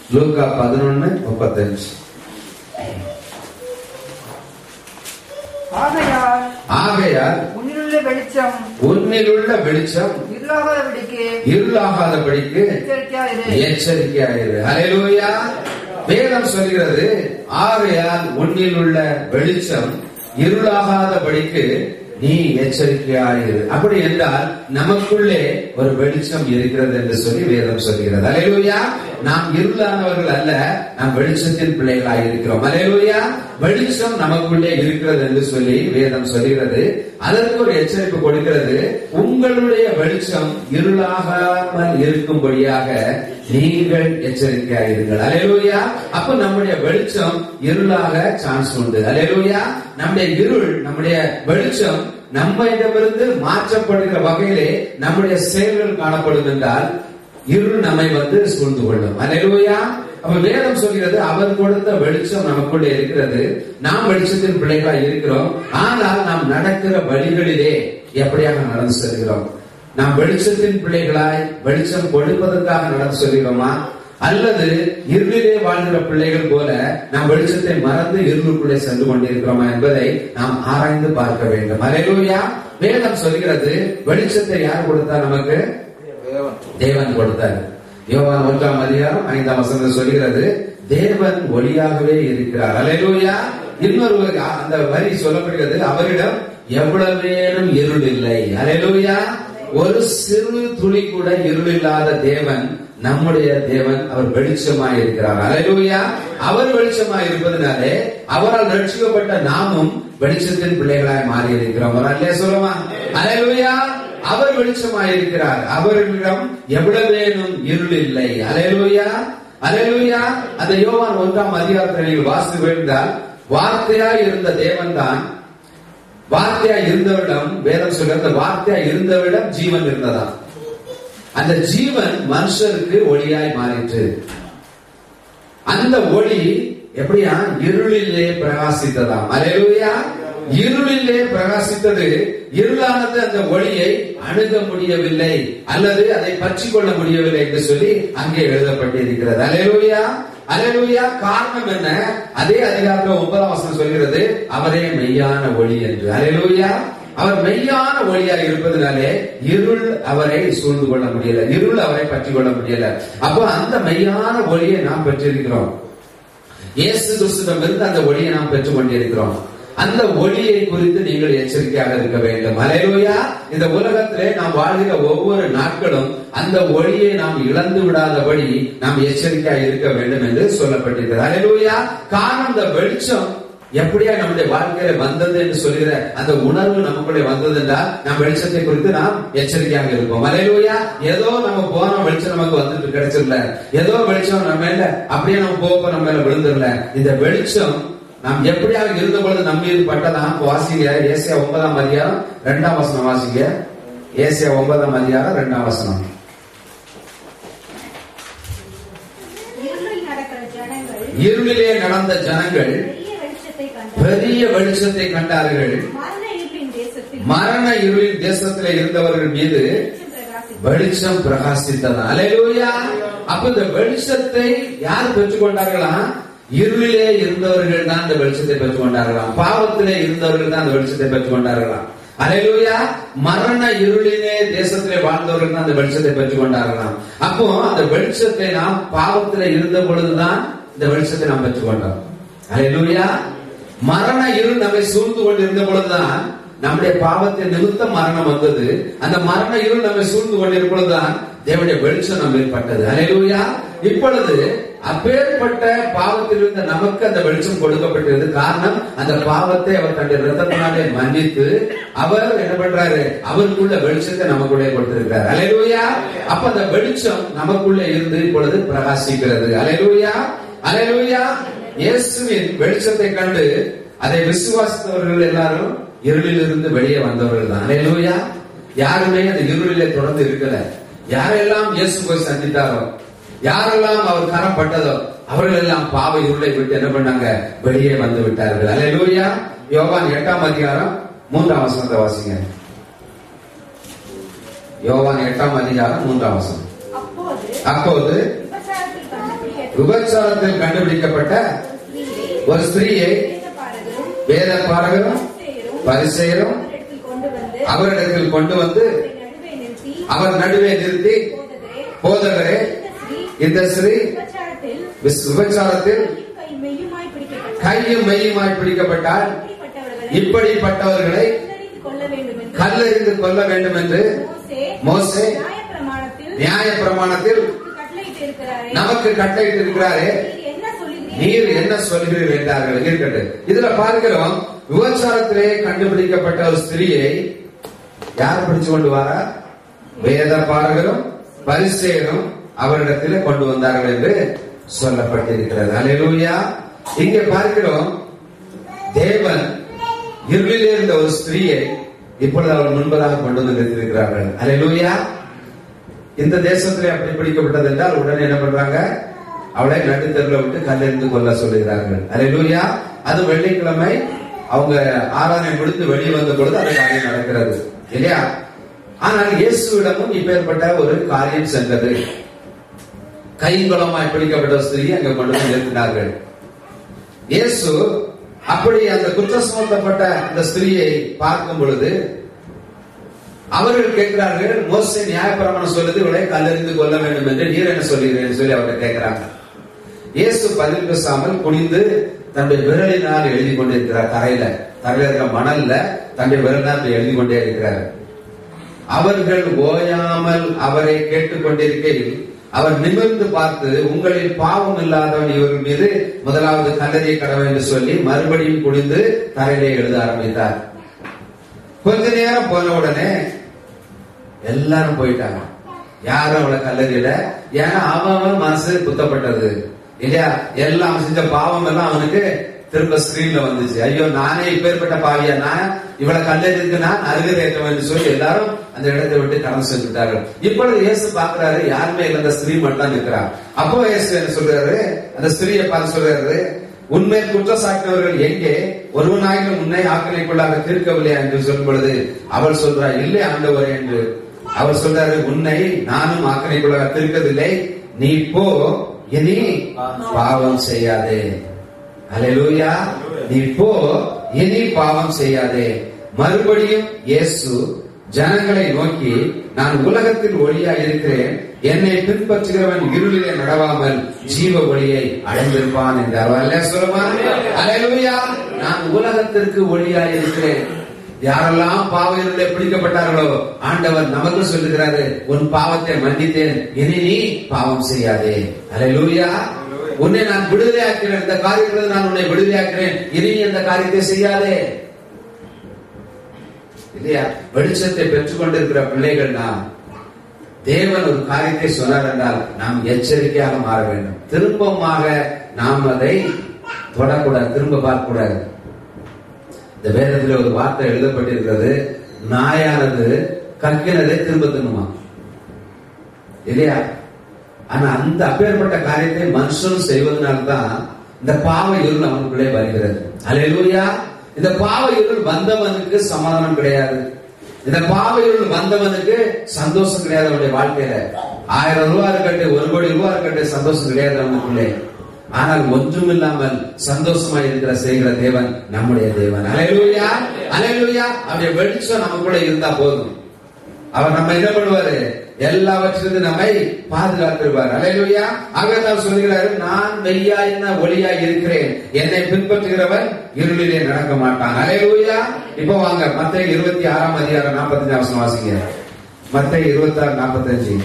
லூக்கா பதினொன்னு முப்பத்தஞ்சு ஆகையால் ஆகையால் உன்னிலுள்ள வெளிச்சம் உன்னிலுள்ள வெளிச்சம் இருளாகாதபடிக்கு இருளாகாதபடிக்கு எச்சரிக்கையாயிரு எச்சரிக்கையாயிரு ஹalleluya வேதம் சொல்கிறது ஆகையால் உன்னில் உள்ள வெளிச்சம் இருளாகாதபடிக்கு நீ எச்சரிக்கையாயிரு அப்படி என்றால் நமக்குள்ளே ஒரு வெளிச்சம் இருக்கிறது என்று சொல்லி வேதம் சொல்கிறது அலையலுயா நாம் இருளானவர்கள் அல்ல நாம் வெளிச்சத்தின் பிள்ளைகளாய் இருக்கிறோம் அலையலுயா வெளிச்சம் நமக்குள்ளே இருக்கிறது என்று சொல்லி வேதம் சொல்கிறது அதற்கு ஒரு எச்சரிப்பு கொடுக்கிறது உங்களுடைய வெளிச்சம் இருளாகாமல் இருக்கும்படியாக நீங்கள் எச்சரிக்கையாயிருங்கள் அலையலுயா அப்ப நம்முடைய வெளிச்சம் இருளாக சான்ஸ் உண்டு அலையலுயா நம்முடைய இருள் நம்முடைய வெளிச்சம் நம்மிடமிருந்து மாற்றப்படுகிற வகையிலே நம்முடைய செயல்கள் காணப்படும் என்றால் இருள் நம்மை வந்து சூழ்ந்து கொள்ளும் அலையலுயா அப்ப வேதம் சொல்கிறது அவர் கொடுத்த வெளிச்சம் நமக்குள்ளே இருக்கிறது நாம் வெளிச்சத்தின் பிள்ளைகளாய் இருக்கிறோம் ஆனால் நாம் நடக்கிற வழிகளிலே எப்படியாக நடந்து செல்கிறோம் நாம் வெளிச்சத்தின் பிள்ளைகளாய் வெளிச்சம் கொடுப்பதற்காக நடந்து செல்கிறோமா அல்லது இருளிலே வாழ்கிற பிள்ளைகள் போல நாம் வெளிச்சத்தை மறந்து இருளுக்குள்ளே சென்று கொண்டிருக்கிறோமா என்பதை நாம் ஆராய்ந்து பார்க்க வேண்டும் அலையலூயா வேதம் சொல்கிறது வெளிச்சத்தை யார் கொடுத்தா நமக்கு தேவன் கொடுத்தார் யோவான் ஒன்றாம் அதிகாரம் ஐந்தாம் வசனம் சொல்கிறது தேவன் ஒளியாகவே இருக்கிறார் அலையலூயா இன்னொரு வகை- அந்த வரி சொல்லப்படுகிறது அவரிடம் எவ்வளவேனும் இருள் இல்லை அலையலூயா ஒரு சிறு துளி கூட இருள் இல்லாத தேவன் நம்முடைய தேவன் அவர் வெளிச்சமாய் இருக்கிறார் அலையலூயா அவர் வெளிச்சமாய் இருப்பதனாலே அவரால் ரட்சிக்கப்பட்ட நாமும் வெளிச்சத்தின் பிள்ளைகளாய் மாறி இருக்கிறோம் ஒரு அல்லே சொல்லுமா அலையலூயா அவர் வெளிச்சமாய் இருக்கிறார் அவரிடம் எவ்வளவேனும் இருள் இல்லை அலையலூயா அலையலூயா அந்த யோவான் ஒன்றாம் அதிகாரத்தில் நீங்கள் வாசித்து விழுந்தால் வார்த்தையாய் இருந்த தேவன் தான் வார்த்தையா இருந்தவரிடம் வேதம் சொல்ற அந்த வார்த்தையா இருந்தவரிடம் ஜீவன் இருந்ததா அந்த ஜீவன் மனுஷருக்கு ஒளியாய் மாறிற்று அந்த ஒளி எப்படியா இருளிலே பிரகாசித்ததாம் அலையலூயா இருளிலே பிரகாசித்தது இருளானது அந்த ஒளியை அணுக முடியவில்லை அல்லது அதை பற்றி கொள்ள முடியவில்லை என்று சொல்லி அங்கே எழுதப்பட்டிருக்கிறது அலையலூயா அலையலூயா காரணம் என்ன அதே அதிகாரத்தில் ஒன்பதாம் வசனம் சொல்கிறது அவரே மெய்யான ஒளி என்று அலையலூயா அவர் மெய்யான ஒளியாக இருப்பதனாலே இருள் அவரை சூழ்ந்து கொள்ள முடியல இருள் அவரை பற்றி கொள்ள முடியல அப்போ அந்த மெய்யான ஒளியை நாம் பெற்றிருக்கிறோம் இயேசு கிறிஸ்துவிடமிருந்து அந்த ஒளியை நாம் பெற்றுக் கொண்டிருக்கிறோம் அந்த ஒளியை குறித்து நீங்கள் எச்சரிக்கையாக இருக்க வேண்டும் அலையலூயா இந்த உலகத்திலே நாம் வாழ்கிற ஒவ்வொரு நாட்களும் அந்த ஒளியை நாம் இழந்து விடாதபடி நாம் எச்சரிக்கையாக இருக்க வேண்டும் என்று சொல்லப்பட்டிருக்கிறது அலையலூயா காரணம் இந்த வெளிச்சம் எப்படியா நம்முடைய வாழ்க்கையில வந்தது என்று சொல்கிற அந்த உணர்வு நமக்குள்ளே வந்தது என்றால் நாம் வெளிச்சத்தை குறித்து நாம் எச்சரிக்கையாக இருப்போம் அலையிலூயா ஏதோ நம்ம போன வெளிச்சம் நமக்கு வந்துட்டு கிடைச்சிடல ஏதோ வெளிச்சம் நம்ம மேல அப்படியே நம்ம போக நம்ம மேல விழுந்துடல இந்த வெளிச்சம் நாம் எப்படியாக இருந்த பொழுது நம்ம மீது பட்டதாம் வாசிங்க ஏசியா ஒன்பதாம் அதிகாரம் இரண்டாம் வசனம் வாசிங்க ஏசியா ஒன்பதாம் அதிகாரம் இரண்டாம் வசனம் இருளில் நடக்கிற ஜனங்கள் இருளிலே நடந்த ஜனங்கள் பெரிய வெளிச்சத்தை கண்டார்கள் பெரிய வெளிச்சத்தை கண்டார்கள் மரண இருளின் தேசத்தில் மரண இருளின் தேசத்திலே இருந்தவர்கள் மீது வெளிச்சம் பிரகாசித்தது. வெளிச்சம் பிரகாசித்தது அலையூயா அப்ப இந்த வெளிச்சத்தை யார் பெற்றுக்கொண்டார்களாம் இருளிலே இருந்தவர்கள் தான் இந்த வெளிச்சத்தை பெற்றுக்கொண்டார்களாம் பாவத்திலே இருந்தவர்கள் தான் அந்த வெளிச்சத்தை பெற்றுக்கொண்டார்களாம் அலையூயா மரண இருளிலே தேசத்திலே வாழ்ந்தவர்கள் தான் அந்த வெளிச்சத்தை பெற்றுக்கொண்டார்களாம் அப்போ அந்த வெளிச்சத்தை நாம் பாவத்திலே இருந்த பொழுதுதான் இந்த வெளிச்சத்தை நாம் பெற்றுக்கொண்டோம் அலையூயா மரண இருள் நம்மை சூழ்ந்து கொண்டிருந்த பொழுதுதான் நம்முடைய பாவத்தின் நிமித்தம் மரணம் வந்தது அந்த மரண இருள் நம்மை சூழ்ந்து கொண்டிருக்கும் பொழுதுதான் தேவனுடைய வெளிச்சம் நம்ம ஏற்பட்டது அலையூயா இப்பொழுது அப்பேற்பட்ட பாவத்தில் இருந்த நமக்கு அந்த வெளிச்சம் கொடுக்கப்பட்டது காரணம் அந்த பாவத்தை அவர் தன்னுடைய ரத்தத்தினாலே மன்னித்து அவர் என்ன பண்றாரு அவருக்குள்ள வெளிச்சத்தை நமக்குள்ளே கொடுத்திருக்கிறார் அலையூயா அப்ப அந்த வெளிச்சம் நமக்குள்ளே இருந்து இப்பொழுது பிரகாசிக்கிறது அலையூயா அலையூயா இயேசுவின் வெளிச்சத்தை கண்டு அதை விசுவாசித்தவர்கள் எல்லாரும் இருளில் இருந்து வெளியே வந்தவர்கள் தான் அலையூயா யாருமே அந்த இருளிலே தொடர்ந்து இருக்கல யாரெல்லாம் இயேசு போய் சந்தித்தாரோ யாரெல்லாம் அவர் கரம் பட்டதோ அவர்கள் எல்லாம் பாவ இருளை விட்டு என்ன பண்ணாங்க வெளியே வந்து விட்டார்கள் அலையூயா யோவான் எட்டாம் அதிகாரம் மூன்றாம் வசனத்தை வாசிங்க யோவான் எட்டாம் அதிகாரம் மூன்றாம் வசனம் அப்போது அப்போது விபச்சாரத்தில் கண்டுபிடிக்க விபச்சாரத்தில் கண்டுபிடிக்கப்பட்ட ஒரு ஸ்திரீயை ஒரு ஸ்திரீயை வேதபாரகரும் வேத பாரகரும் பரிசேயரும் பரிசேயரும் அவரிடத்தில் கொண்டு வந்து அவரிடத்தில் கொண்டு வந்து அவரை நடுவே நிறுத்தி அவர் நடுவே நிறுத்தி போதகரே போதகரே இந்த ஸ்திரீ இந்த ஸ்ரீ விபச்சாரத்தில் விஸ்- விபச்சாரத்தில் கை மெய்யுமாய் பிடிக்கப்பட்டார் கையும் மெய்யுமாய் பிடிக்கப்பட்டால் இப்படிப்பட்டவர்களை இப்படிப்பட்டவர்களை கல்லெறிந்து கொள்ள வேண்டும் என்று கல்லெறிந்து கொல்ல வேண்டும் என்று மோசே மோசே நியாயப்பிரமாணத்தில் நியாய பிரமாணத்தில் கட்டளையிட்டு இருக்கிறாரே நமக்கு கட்டளையிட்டு இருக்கிறாரே நீர் என்ன சொல்லுகிறீர் நீர் என்ன சொல்கிறீர் என்றார்கள் இருக்கட்டும் இதுல பார்க்கிறோம் விபச்சாரத்திலே கண்டுபிடிக்கப்பட்ட ஒரு ஸ்திரியை யார் பிடிச்சு கொண்டு வாரா வேத பாரகரும் பரிசேரும் அவரிடத்தில் கொண்டு வந்தார்கள் என்று சொல்லப்பட்டிருக்கிறது அல்லேலூயா இங்கே பார்க்கிறோம் தேவன் இருளிலே இருந்த ஒரு ஸ்திரியை இப்பொழுது அவள் முன்பதாக கொண்டு வந்து நிறுத்தியிருக்கிறார்கள் அல்லேலூயா இந்த தேசத்திலே அப்படி பிடிக்கப்பட்டது என்றால் உடனே என்ன பண்றாங்க அவளை நடுத்தருல விட்டு கல்லெறிந்து கொல்ல சொல்லுகிறார்கள் அல்லேலூயா அது வெள்ளிக்கிழமை அவங்க ஆராதனை முடித்து வெளியே வந்த பொழுது அந்த காரியம் நடக்கிறது இல்லையா ஆனால் இயேசுவிடமும் இப்பேற்பட்ட ஒரு காரியம் சென்றது கைங்குளமாய் பிடிக்கப்பட்ட ஒரு ஸ்திரீயை அங்க கொண்டு வந்து நிறுத்தினார்கள் இயேசு அப்படி அந்த குற்றம் சுமத்தப்பட்ட அந்த ஸ்திரீயை பார்க்கும் பொழுது அவர்கள் கேட்கிறார்கள் மோசே நியாயப்பிரமாணம் சொல்லுது இவளை கல்லெறிந்து கொள்ள வேண்டும் என்று நீர் என்ன சொல்லுகிறேன் சொல்லி அவர்கள் கேட்கிறாங்க இயேசு பதில் பேசாமல் குனிந்து தன்னுடைய விரலினால் எழுதி கொண்டிருக்கிறார் தரையில தரையில இருக்கிற மணல்ல தன்னுடைய விரலினால் எழுதி கொண்டே இருக்கிறார் அவர்கள் ஓயாமல் அவரை கேட்டுக்கொண்டிருக்கையில் அவர் நிமிர்ந்து பார்த்து உங்களில் பாவம் இல்லாதவன் இவர்கள் மீது முதலாவது கல்லறிய கடவை என்று சொல்லி மறுபடியும் குனிந்து தரையிலே எழுத ஆரம்பித்தார் கொஞ்ச நேரம் போன உடனே எல்லாரும் போயிட்டாங்க யாரும் அவளை கல்லறியல ஏன்னா அவன் அவன் மனசு குத்தப்பட்டது இல்லையா எல்லாம் அவன் செஞ்ச பாவம் எல்லாம் அவனுக்கு திரும்ப ஸ்கிரீன்ல வந்துச்சு ஐயோ நானே இப்பேற்பட்ட பாவியா நான் இவளை கல்லறிக்கு நான் அருகதேற்றவன் சொல்லி எல்லாரும் அந்த இடத்தை விட்டு கடந்து செஞ்சுட்டார்கள் இப்பொழுது இயேசு பாக்குறாரு யாருமே இல்ல அந்த ஸ்திரீ மட்டும் தான் நிற்கிறான் அப்போ இயேசு என்ன சொல்றாரு அந்த ஸ்திரீயை பார்த்து சொல்றாரு உண்மை குற்றச்சாட்டினவர்கள் எங்கே ஒருவனாயிலும் உன்னை ஆக்கினைக்குள்ளாக தீர்க்கவில்லையா என்று சொல்லும் பொழுது அவள் சொல்றா இல்லை ஆண்டவரே என்று அவர் சொல்றாரு உன்னை நானும் ஆக்கினைக்குள்ளாக தீர்க்கவில்லை நீ போ இனி பாவம் செய்யாதே அல்லேலூயா நீ போ இனி பாவம் செய்யாதே மறுபடியும் இயேசு ஜனங்களை நோக்கி நான் உலகத்தில் ஒளியா இருக்கிறேன் என்னை பின்பற்றுகிறவன் இருளிலே நடவாமல் ஜீவ ஒளியை அடைந்திருப்பான் என்றார் அல்ல சொல்லுமா அல்லேலூயா நான் உலகத்திற்கு ஒளியா இருக்கிறேன் யாரெல்லாம் பாவ இருளே பிடிக்கப்பட்டார்களோ ஆண்டவர் நமக்கு சொல்லுகிறாரு உன் பாவத்தை மன்னித்தேன் இனி நீ பாவம் செய்யாதே அல்லேலூயா உன்னை நான் விடுதலையாக்கிறேன் இந்த காரியத்தில் நான் உன்னை விடுதலையாக்கிறேன் இனி நீ அந்த காரியத்தை செய்யாதே இல்லையா வெளிச்சத்தை பெற்றுக் கொண்டிருக்கிற பிள்ளைகள் நாம் தேவன் ஒரு காரியத்தை சொன்னார் என்றால் நாம் எச்சரிக்கையாக மாற வேண்டும் திரும்பமாக நாம் அதை தொடக்கூடாது திரும்ப பார்க்க கூடாது இந்த வேதத்தில் ஒரு வார்த்தை எழுதப்பட்டிருக்கிறது நாயானது கக்கினதை திரும்ப தின்னுமா இல்லையா ஆனா அந்த அப்பேற்பட்ட காரியத்தை மனுஷன் செய்வதனால்தான் இந்த பாவ இருள் அவனுக்குள்ளே வருகிறது அல்லேலூயா இந்த பாவ இருள் வந்தவனுக்கு சமாதானம் கிடையாது இந்த பாவ இருள் வந்தவனுக்கு சந்தோஷம் கிடையாது அவனுடைய வாழ்க்கையில ஆயிரம் ரூபாய் இருக்கட்டும் ஒரு கோடி ரூபாய் இருக்கட்டும் சந்தோஷம் கிடையாது அவனுக்குள்ளே ஆனால் ஒன்றும் இல்லாமல் சந்தோஷமா இருக்கிற செய்கிற தேவன் நம்முடைய தேவன் அலையலூயா அலையலூயா அவருடைய வெளிச்சம் நமக்குள்ள இருந்தா போதும் அவர் நம்ம என்ன பண்ணுவாரு எல்லாவற்றிலிருந்து நம்மை பாதுகாத்திருப்பார் அலையலூயா ஆகத்தான் சொல்கிறாரு நான் மெய்யா என்ன ஒளியா இருக்கிறேன் என்னை பின்பற்றுகிறவன் இருளிலே நடக்க மாட்டான் அலையலூயா இப்போ வாங்க மத்த இருபத்தி ஆறாம் அதிகாரம் நாற்பத்தஞ்சு அவசரம் வாசிங்க மத்த இருபத்தி ஆறு நாற்பத்தஞ்சு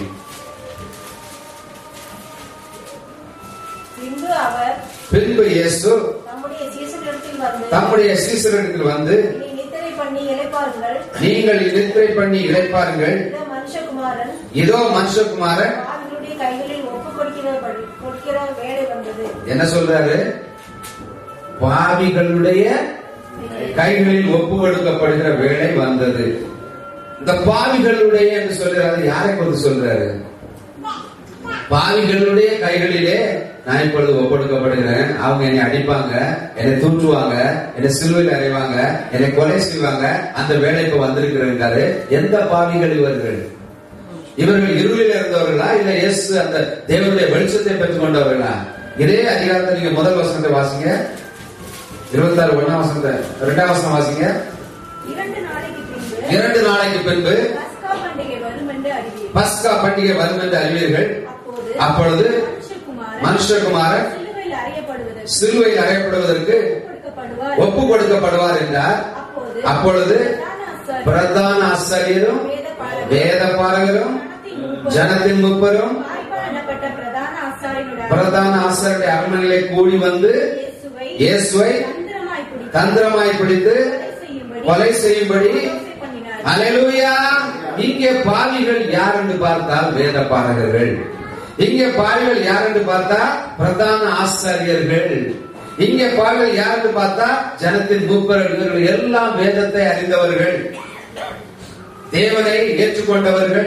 பின்பு அவர் பின்பு இயேசு நம்முடைய சீசனிடத்தில் வந்து தம்முடைய சீசரத்தில் வந்து நீ நித்திரை பண்ணி இளைப்பாருங்கள் நீங்கள் நித்திரை பண்ணி இழைப்பாருங்கள் இதோ மனுஷகுமாரன் இதோ மனுஷகுமாரன் அவர்களுடைய கைகளில் ஒப்பு கொடுக்கிற கொடுக்கிற வேலை வந்தது என்ன சொல்றாரு பாவிகளுடைய கைகளில் ஒப்பு கொடுக்கப்படுகிற வேலை வந்தது இந்த பாவிகளுடைய என்று சொல்றாரு யாரை கொண்டு சொல்றாரு பாவிகளுடைய கைகளிலே நான் இப்பொழுது ஒப்படுக்கப்படுகிறேன் அவங்க என்னை அடிப்பாங்க என்னை தூற்றுவாங்க என்னை சிலுவையில் அறைவாங்க என்னை கொலை செய்வாங்க அந்த வேலை இப்ப வந்திருக்கிறாரு எந்த பாவிகள் இவர்கள் இவர்கள் இருளில் இருந்தவர்களா இல்ல இயேசு அந்த தேவனுடைய வெளிச்சத்தை பெற்றுக் கொண்டவர்களா இதே அதிகாரத்தை நீங்க முதல் வசனத்தை வாசிங்க இருபத்தாறு ஒண்ணாம் வசனத்தை ரெண்டாம் வசனம் வாசிங்க இரண்டு நாளைக்கு பின்பு இரண்டு நாளைக்கு பின்பு பஸ்கா பண்டிகை வரும் என்று அறிவீர்கள் பஸ்கா பண்டிகை வரும் என்று அறிவீர்கள் அப்போது அப்பொழுது மனுஷகுமாரன் மனுஷகுமாரன் சிலுவையில் அறையப்படுவதற்கு சிலுவையில் அறையப்படுவதற்கு கொடுக்கப்படுவார் ஒப்பு கொடுக்கப்படுவார் என்றார் அப்போது அப்பொழுது பிரதான ஆசாரியர், பிரதான ஆசிரியரும் வேதபாரகரும், வேத பாரகரும் ஜனத்தின் முப்பரும், ஜனத்தின் முப்பரும் வாய்ப்பால் எனப்பட்ட பிரதான ஆசாரியனுடைய பிரதான ஆசிரியருடைய அரண்மனையிலே கூடி வந்து இயேசுவை இயேசுவை தந்திரமாய் பிடித்து தந்திரமாய் பிடித்து கொலை செய்யும்படி கொலை செய்யும்படி யோசனை பண்ணினார். அலையலூயா இங்கே பாவிகள் யார் என்று பார்த்தால் வேத பாரகர்கள் இங்கே பாவிகள் யார் என்று பார்த்தா பிரதான ஆசாரியர்கள் இங்கே பாவிகள் யார் என்று பார்த்தா ஜனத்தின் மூப்பர்கள் இவர்கள் எல்லாம் வேதத்தை அறிந்தவர்கள் தேவனை ஏற்றுக்கொண்டவர்கள்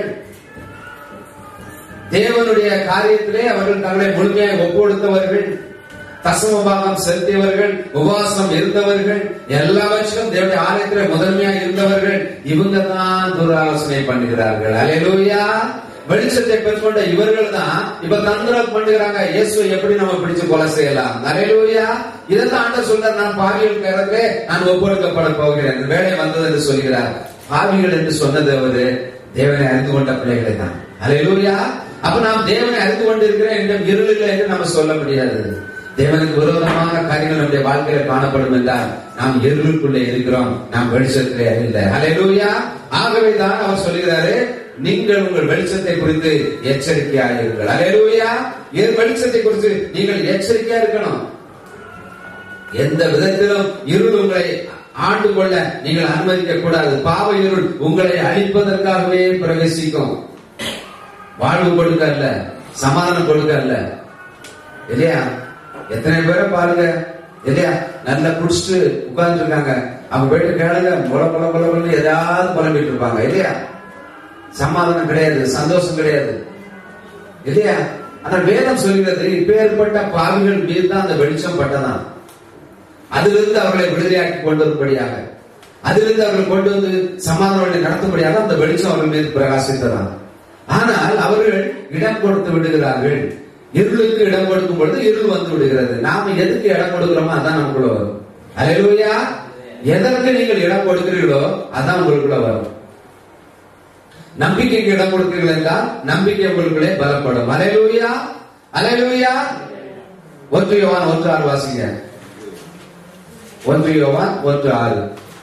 தேவனுடைய காரியத்திலே அவர்கள் தங்களை முழுமையாக ஒப்புக்கொடுத்தவர்கள் தசமபாகம் செலுத்தியவர்கள் உபவாசம் இருந்தவர்கள் எல்லாவற்றிலும் தேவனுடைய ஆலயத்திலே முதன்மையாக இருந்தவர்கள் இவங்க தான் துராலோசனை பண்ணுகிறார்கள் அலையலூயா வெளிச்சத்தை பெற்றுக்கொண்ட இவர்கள் தான் இப்ப தந்திரம் பண்ணுகிறாங்க இயேசுவை எப்படி நம்ம பிடிச்சு கொலை செய்யலாம் அலையலூயா இதைத்தான் ஆண்டவர் சொல்றார் நான் பாவிகள் கரத்திலே நான் ஒப்புக்கொடுக்கப்பட போகிறேன் வேலை வந்தது என்று சொல்கிறார் பாவிகள் என்று சொன்னது அவரு தேவனை அறிந்து கொண்ட பிள்ளைகளை தான் அலையலூயா அப்ப நாம் தேவனை அறிந்து கொண்டிருக்கிறேன் என்ற இருளில் என்று நம்ம சொல்ல முடியாது தேவனுக்கு விரோதமான காரியங்கள் நம்முடைய வாழ்க்கையில காணப்படும் என்றால் நாம் இருளுக்குள்ளே இருக்கிறோம் நாம் வெளிச்சத்திலே இல்லை அலையலூயா ஆகவே தான் அவர் சொல்லுகிறாரு நீங்கள் உங்கள் வெளிச்சத்தை குறித்து எச்சரிக்கையாயிருங்கள் அலையலூயா வெளிச்சத்தை குறித்து நீங்கள் எச்சரிக்கையா இருக்கணும் எந்த விதத்திலும் இருள் உங்களை ஆண்டு கொள்ள நீங்கள் அனுமதிக்க கூடாது பாவ இருள் உங்களை அழிப்பதற்காகவே பிரவேசிக்கும் வாழ்வு கொடுக்க அல்ல சமாதானம் கொடுக்க அல்ல இல்லையா எத்தனை பேரை பாருங்க இல்லையா நல்லா குடிச்சிட்டு உட்கார்ந்து இருக்காங்க அவங்க போயிட்டு கேளுங்க முல முல முல முல ஏதாவது புலம்பிட்டு இருப்பாங்க இல்லையா சமாதானம் கிடையாது சந்தோஷம் கிடையாது இல்லையா ஆனா வேதம் சொல்கிறது இப்பேற்பட்ட பாவிகள் மீது தான் அந்த வெளிச்சம் பட்டதான் அதிலிருந்து அவர்களை விடுதலையாக்கி கொண்டு வரும்படியாக அதிலிருந்து அவர்கள் கொண்டு வந்து சமாதானம் நடத்தும்படியாக அந்த வெளிச்சம் அவர்கள் மீது பிரகாசித்ததான் ஆனால் அவர்கள் இடம் கொடுத்து விடுகிறார்கள் இருளுக்கு இடம் கொடுக்கும் பொழுது இருள் வந்து விடுகிறது நாம எதுக்கு இடம் கொடுக்கிறோமோ அதான் நமக்குள்ள வரும் அலையிலூயா எதற்கு நீங்கள் இடம் கொடுக்கிறீர்களோ அதான் உங்களுக்குள்ள வரும் நம்பிக்கைக்கு இடம் கொடுக்கிறீர்கள் என்றால் நம்பிக்கை உங்களுக்குள்ளே பலப்படும் அலையிலூயா அலையிலூயா ஒன்று யோவான் ஒன்று ஆறு வாசிங்க ஒன்று யோவான் ஒன்று ஆறு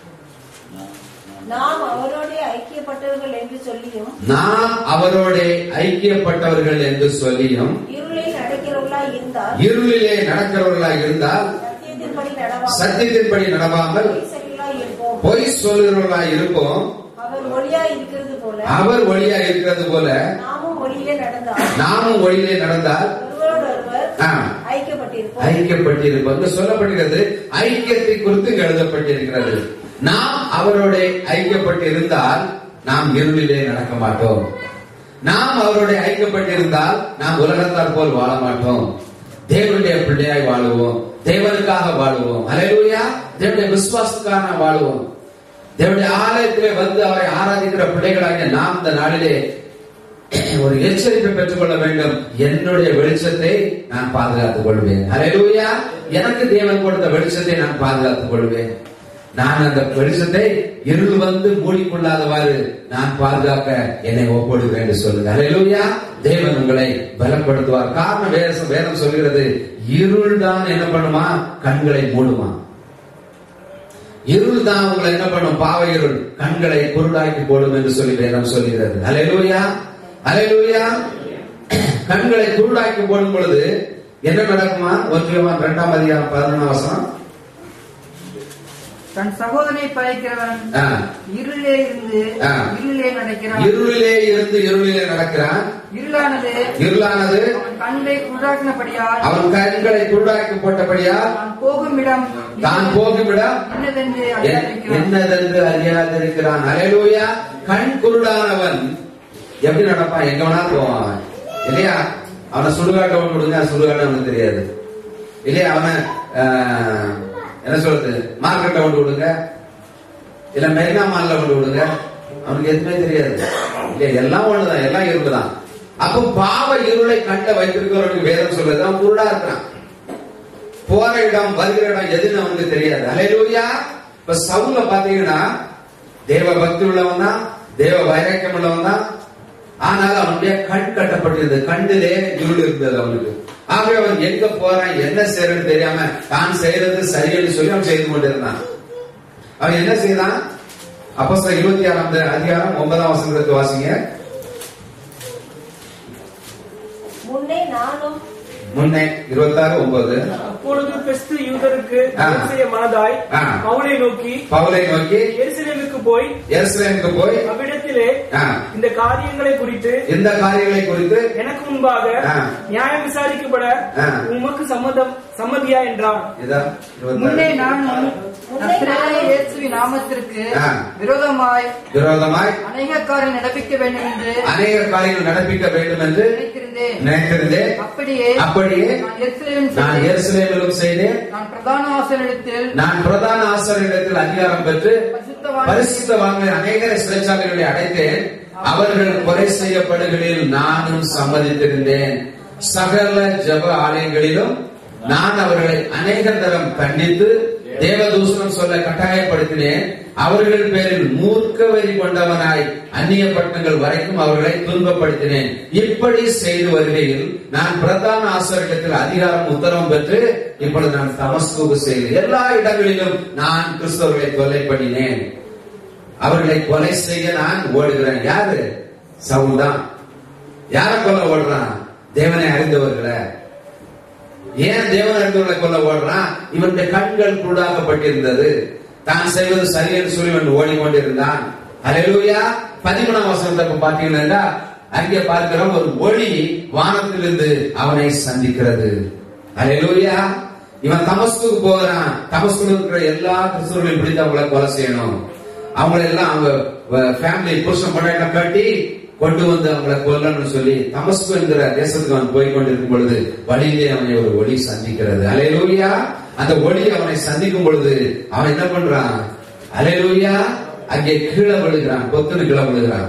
நாம் அவரோடே ஐக்கியப்பட்டவர்கள் என்று சொல்லியும் நாம் அவரோட ஐக்கியப்பட்டவர்கள் என்று சொல்லியும் இருளில் நடக்கிறவர்களாய் இருந்தால் இருளிலே நடக்கிறவர்களாக இருந்தால் சத்தியத்தின்படி நடவாமல் சத்தியத்தின்படி நடவாமல் பொய் சொல்லிகளாய் இருப்போம் பொய் சொல்லுகிறவர்களாக இருப்போம் அவர் ஒளியாய் இருக்கிறது போல அவர் ஒளியா இருக்கிறது போல நாமும் ஒளியிலே நடந்தால் நாமும் ஒளியிலே நடந்தால் ஒருவரோடொருவர் ஆ, ஐக்கியப்பட்டிருப்போம் ஐக்கியப்பட்டிருப்போம் இங்க சொல்லப்படுகிறது ஐக்கியத்தை குறித்து இங்க எழுதப்பட்டிருக்கிறது நாம் அவரோட ஐக்கியப்பட்டு இருந்தால் நாம் இருளிலே நடக்க மாட்டோம் நாம் அவரோட ஐக்கியப்பட்டிருந்தால் நாம் உலகத்தார் போல் வாழ மாட்டோம் தேவனுடைய பிள்ளையாய் வாழுவோம் தேவனுக்காக வாழுவோம் அலையூயா தேவனுடைய விசுவாசத்துக்காக வாழுவோம் தேவனுடைய ஆலயத்திலே வந்து அவரை ஆராதிக்கிற பிள்ளைகளாகிய நாம் இந்த நாளிலே ஒரு எச்சரிப்பை பெற்றுக்கொள்ள வேண்டும் என்னுடைய வெளிச்சத்தை நான் பாதுகாத்துக் கொள்வேன் அலையூயா எனக்கு தேவன் கொடுத்த வெளிச்சத்தை நான் பாதுகாத்துக் கொள்வேன் நான் அந்த வெளிச்சத்தை இருள் வந்து மூடிக்கொள்ளாதவாறு நான் பாதுகாக்க என்னை ஒப்படுவேன் என்று சொல்லுங்க அலையூயா தேவன் உங்களை பலப்படுத்துவார் காரணம் வேதம் வேதம் சொல்கிறது இருள் தான் என்ன பண்ணுமா கண்களை மூடுமா இருள் தான் உங்களை என்ன பண்ணும் பாவ இருள் கண்களை குருடாக்கி போடும் என்று சொல்லி வேதம் சொல்கிறது அலையூயா அலையூயா கண்களை குருடாக்கி போடும் பொழுது என்ன நடக்குமா ஒன்றியமா இரண்டாம் அதிகாரம் பதினொன்றாம் வசனம் தன் சகோதரனை பகைக்கிறவன் ஆ. இருளிலே இருந்து ஆ. இருளிலே நடக்கிறான் இருளிலே இருந்து இருளிலே நடக்கிறான் இருளானது இருளானது அவன் கண்களை குருடாக்கினபடியால் அவன் கண்களை குருடாக்கி போட்டபடியா தான் போகும் இடம் தான் போகுமிடம் இன்னதென்று என்- அறியாதிருக்கிறான் என்னதென்று அறியாதிருக்கிறான் அலையலூயா கண் குருடானவன் எப்படி நடப்பான் எங்க வேணா போவான் இல்லையா அவனை சுடுகாட்ட கொண்டு விடுங்க சுடுகாட்ட அவனுக்கு தெரியாது இல்லையா அவனை ஆஹ், என்ன சொல்றது மார்க்கெட்டை கொண்டு விடுங்க இல்ல மெரினா மால்ல கொண்டு விடுங்க அவனுக்கு எதுவுமே தெரியாது இல்லையா எல்லாம் ஒண்ணுதான் எல்லாம் இருந்துதான் அப்போ பாவ இருளை கண்ட வைத்திருக்கிறவனுக்கு வேதம் சொல்றது அவன் குருடா இருக்கிறான் போற இடம் வருகிற இடம் எதுன்னு அவனுக்கு தெரியாது அலையிலூயா இப்ப சவுல பாத்தீங்கன்னா தேவ பக்தி உள்ளவன் தான் தேவ வைராக்கியம் உள்ளவன் தான் ஆனால் அவனுடைய கண் கட்டப்பட்டிருந்தது கண்ணிலே இருள் இருந்தது அவனுக்கு ஆகவே அவன் எங்க போறான் என்ன செய்யறன்னு தெரியாம தான் செய்யறது சரின்னு சொல்லி அவன் செய்து கொண்டிருந்தான் அவன் என்ன செய்தான் அப்போ இருபத்தி ஆறாம் அதிகாரம் ஒன்பதாம் வசனத்துக்கு வாசிங்க முன்னே நானும் முன்னே இருபத்தாறு ஒன்பது அப்பொழுது பெஸ்து யூதருக்கு ஆ. உதவி செய்ய மனதாய் ஆ. பவுலை நோக்கி பவுலை நோக்கி எருசலேமுக்கு போய் எருசலேமுக்கு போய் அவ்விடத்திலே ஆ, இந்த இந்த காரியங்களை குறித்து இந்த காரியங்களை குறித்து எனக்கு முன்பாக ஆ. நியாயம் விசாரிக்கப்பட ஆ. உமக்கு சம்மதம் சம்மதியா என்றான் இதான் முன்னே இருபத்தாறு. நானும் நசரேய இயேசுவின் நாமத்திற்கு ஆ. விரோதமாய் விரோதமாய் அநேக காரியம் நடப்பிக்க வேண்டும் என்று அநேக காரியங்கள் நடப்பிக்க வேண்டும் என்று நினைத்திருந்தேன் நினைத்திருந்தேன் அப்படியே அப்படியே நான் எருசலேமில் நான் சென்று எருசலேமிலும் செய்தேன் நான் பிரதான ஆசிரியரிடத்தில் நான் பிரதான ஆசிரியரிடத்தில் அதிகாரம் பெற்று பரிசுத்தவான்களை பரிசுத்தவான்களை அநேக சிறைச்சாலைகளை அடைத்தேன் அவர்கள் கொலை செய்யப்படுகளில் நானும் சம்மதித்திருந்தேன் சகல ஜப ஆலயங்களிலும் நான் அவர்களை அநேக தரம் கண்டித்து தேவதூஷணம் சொல்ல கட்டாயப்படுத்தினேன் அவர்கள் பேரில் மூர்க்க வெறி கொண்டவனாய் அந்நிய பட்டணங்கள் வரைக்கும் அவர்களை துன்பப்படுத்தினேன் இப்படி செய்து வருகையில் நான் பிரதான ஆசிரியத்தில் அதிகாரம் உத்தரவு பெற்று இப்பொழுது நான் தமஸ்குக்கு செய்து எல்லா இடங்களிலும் நான் கிறிஸ்தவர்களை தொல்லை பண்ணினேன் அவர்களை கொலை செய்ய நான் ஓடுகிறேன் யாரு சவுல் தான் யார கொல்ல ஓடுறான் தேவனை அறிந்தவர்களை ஏன் தேவன் அறிந்தவர்களை கொல்ல ஓடுறான் இவனுடைய கண்கள் குருடாக்கப்பட்டிருந்தது தான் செய்வது சரி என்று சொல்லி இவன் ஓடிக்கொண்டிருந்தான் அலையூயா பதிமூணாம் வசனத்தை பாத்தீங்கன்னா அங்கே பார்க்கிறோம் ஒரு ஒளி வானத்திலிருந்து அவனை சந்திக்கிறது அலையூயா இவன் தமஸ்குக்கு போகிறான் தமஸ்குல இருக்கிற எல்லா கிறிஸ்தவர்களையும் பிடித்து அவங்களை கொலை செய்யணும் அவங்களை எல்லாம் அவங்க ஃபேமிலி புருஷன் பொண்டாட்ட கட்டி கொண்டு வந்து அவங்களை கொல்லணும்னு சொல்லி தமஸ்கு என்கிற தேசத்துக்கு அவன் போய் கொண்டிருக்கும் பொழுது வழியிலே அவனை ஒரு ஒளி சந்திக்கிறது அலையலூயா அந்த ஒளி அவனை சந்திக்கும் பொழுது அவன் என்ன பண்றான் அலையலூயா அங்கே கீழே விழுகிறான் கொத்துன்னு கீழே விழுகிறான்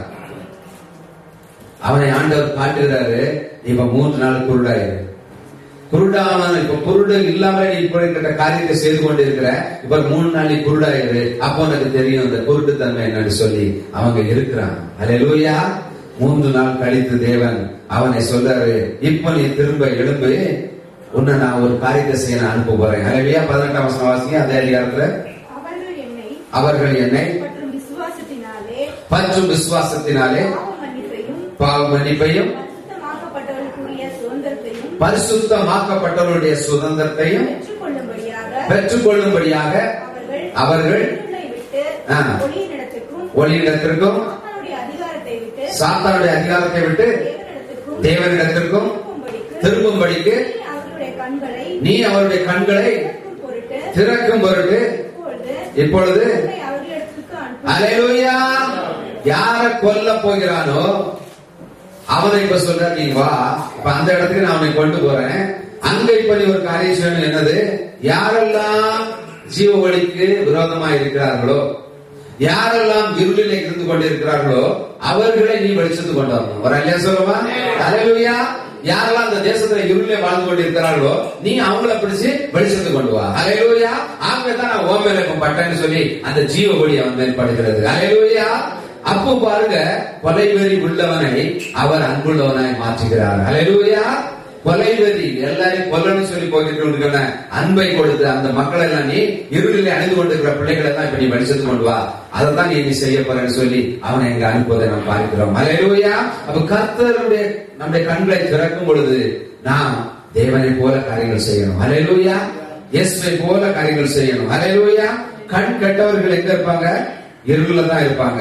அவனை ஆண்டவர் காட்டுகிறாரு இப்ப மூன்று நாள் குருடாயிரு குருடான இப்ப குருடு இல்லாம நீ இப்படிப்பட்ட காரியத்தை செய்து கொண்டிருக்கிற இப்ப மூணு நாள் நீ குருடாயிரு அப்போ உனக்கு தெரியும் இந்த குருட்டு தன்மை என்னன்னு சொல்லி அவங்க இருக்கிறான் அலையலூயா மூன்று நாள் கழித்து தேவன் அவனை சொல்றாரு இப்ப நீ திரும்ப எழும்பு உன்னை நான் ஒரு காரியத்தை செய்ய நான் அனுப்ப போறேன் அலையா பதினெட்டாம் வருஷம் வாசிங்க அதே அதிகாரத்துல அவர்கள் என்னை அவர்கள் என்னை மற்றும் விசுவாசத்தினாலே பற்றும் விசுவாசத்தினாலே பாவ மன்னிப்பையும் பாவ மன்னிப்பையும் பரிசுத்தமாக்கப்பட்டவர்களுக்குரிய சுதந்திரத்தையும் பரிசுத்தமாக்கப்பட்டவருடைய சுதந்திரத்தையும் பெற்றுக்கொள்ளும்படியாக பெற்றுக்கொள்ளும்படியாக அவர்கள் அவர்கள் இருளை விட்டு ஆ. ஒளியினிடத்துக்கும் ஒளியிடத்திற்கும் சாத்தானுடைய அதிகாரத்தை விட்டு சாத்தானுடைய அதிகாரத்தை விட்டு தேவனிடத்துக்கும் தேவனிடத்திற்கும் திரும்பும்படிக்கு திரும்பும்படிக்கு நீ அவர்களுடைய கண்களை நீ அவருடைய கண்களை திறக்கும் பொருட்டு திறக்கும் பொருட்டு இப்பொழுது இப்பொழுது உன்னை அவர்களிடத்துக்கு அனுப்பு அலையலூயா யார கொல்ல போகிறானோ அவனை இப்ப சொல்ற நீ வா இப்ப அந்த இடத்துக்கு நான் அவனை கொண்டு போறேன் அங்க இப்ப நீ ஒரு காரியம் செய்யணும் என்னது யாரெல்லாம் ஜீவ ஒளிக்கு விரோதமா இருக்கிறார்களோ யாரெல்லாம் இருளிலே இருந்து கொண்டிருக்கிறார்களோ அவர்களை நீ வெளிச்சத்து கொண்டு வரணும் ஒரு அல்லையா சொல்லுமா அலையலூயா யாரெல்லாம் அந்த தேசத்துல இருளிலே வாழ்ந்து கொண்டிருக்கிறார்களோ நீ அவங்கள பிடிச்சு வெளிச்சத்து கொண்டு வா அலையலூயா ஆகவே தான் நான் ஓமேல இப்ப பட்டேன்னு சொல்லி அந்த ஜீவ ஒளி அவன் மேல் படுகிறது அலையலூயா அப்போ பாருங்க கொலைவெறி உள்ளவனை அவர் அன்புள்ளவனாய் மாற்றுகிறார் அலையலூயா கொலைவெறி எல்லாரையும் கொல்லணும்னு சொல்லி போய்கிட்டு இருக்கிற அன்பை கொடுத்து அந்த மக்களை எல்லாம் நீ இருளிலே அணிந்து கொண்டிருக்கிற பிள்ளைகளை எல்லாம் இப்ப நீ வெளிச்சத்து கொண்டு வா அதைத்தான் நீ நீ செய்ய போறேன்னு சொல்லி அவனை எங்க அனுப்புவதை நாம் பார்க்கிறோம் அலையலூயா அப்ப கர்த்தருடைய நம்முடைய கண்களை திறக்கும் பொழுது நாம் தேவனை போல காரியங்கள் செய்யணும் அலையலூயா இயேசுவை போல காரியங்கள் செய்யணும் அலையலூயா கண் கெட்டவர்கள் எங்க இருப்பாங்க இருள தான் இருப்பாங்க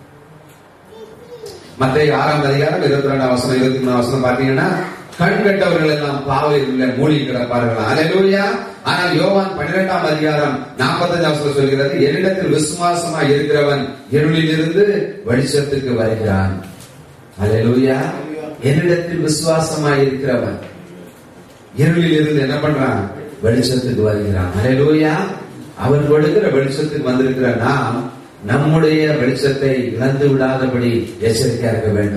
மத்திய ஆறாம் அதிகாரம் இருபத்தி ரெண்டாம் வசனம் இருபத்தி மூணாம் வசனம் பாத்தீங்கன்னா கண் கெட்டவர்கள் எல்லாம் பாவையில் மூழ்கி கிடப்பார்கள் அலையலூயா ஆனால் யோவான் பன்னிரெண்டாம் அதிகாரம் நாற்பத்தஞ்சாம் வசனம் சொல்கிறது என்னிடத்தில் விசுவாசமா இருக்கிறவன் இருளிலிருந்து வெளிச்சத்துக்கு வருகிறான் அலையலூயா என்னிடத்தில் விசுவாசமா இருக்கிறவன் இருளில் இருந்து என்ன பண்றான் வெளிச்சத்துக்கு வருகிறான் அலையலூயா அவர் கொடுக்கிற வெளிச்சத்துக்கு வந்திருக்கிற நாம் நம்முடைய வெளிச்சத்தை இழந்து விடாதபடி எச்சரிக்கையா இருக்க வேண்டும்